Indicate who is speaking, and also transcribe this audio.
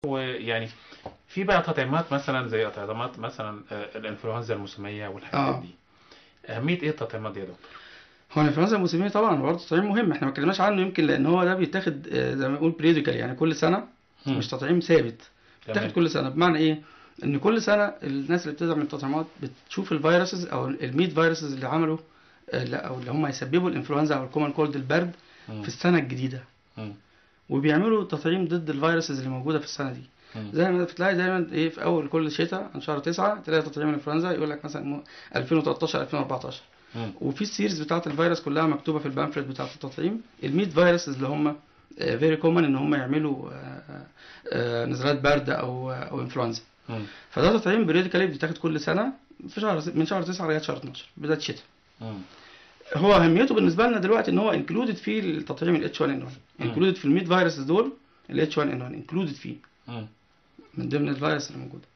Speaker 1: ويعني في بقى تطعيمات مثلا زي تطعيمات مثلا آه، الانفلونزا الموسميه والحاجات
Speaker 2: آه.
Speaker 1: دي اهميه ايه التطعيمات دي يا دكتور؟
Speaker 2: هو الانفلونزا الموسميه طبعا برضه تطعيم مهم احنا ما اتكلمناش عنه يمكن لان هو ده بيتاخد آه، زي ما نقول بريديكال يعني كل سنه
Speaker 1: مم.
Speaker 2: مش تطعيم ثابت بيتاخد
Speaker 1: تمام.
Speaker 2: كل سنه بمعنى ايه ان كل سنه الناس اللي بتدعم التطعيمات بتشوف الفيروسز او الميت فيروسز اللي عملوا آه، لا، او اللي هم يسببوا الانفلونزا او الكومن كولد البرد
Speaker 1: مم.
Speaker 2: في السنه الجديده
Speaker 1: مم.
Speaker 2: وبيعملوا تطعيم ضد الفيروسز اللي موجوده في السنه دي
Speaker 1: مم.
Speaker 2: زي ما بتلاقي دايما ايه في اول كل شتاء عن شهر 9 تلاقي تطعيم الانفلونزا يقول لك مثلا مو- 2013 2014
Speaker 1: مم.
Speaker 2: وفي السيريز بتاعه الفيروس كلها مكتوبه في البامفلت بتاعه التطعيم ال100 فيروسز اللي هم فيري كومن ان هم يعملوا آه، آه، نزلات برد او او انفلونزا
Speaker 1: مم.
Speaker 2: فده تطعيم بريديكالي بيتاخد كل سنه في شهر من شهر 9 لغايه شهر 12 بدايه الشتاء
Speaker 1: مم.
Speaker 2: هو اهميته بالنسبه لنا دلوقتي ان هو انكلودد في التطعيم الاتش 1 ان 1
Speaker 1: مم.
Speaker 2: انكلودد في ال100 فيروسز دول الاتش 1 ان 1 انكلودد فيه
Speaker 1: مم.
Speaker 2: من ضمن الفيروس اللي موجوده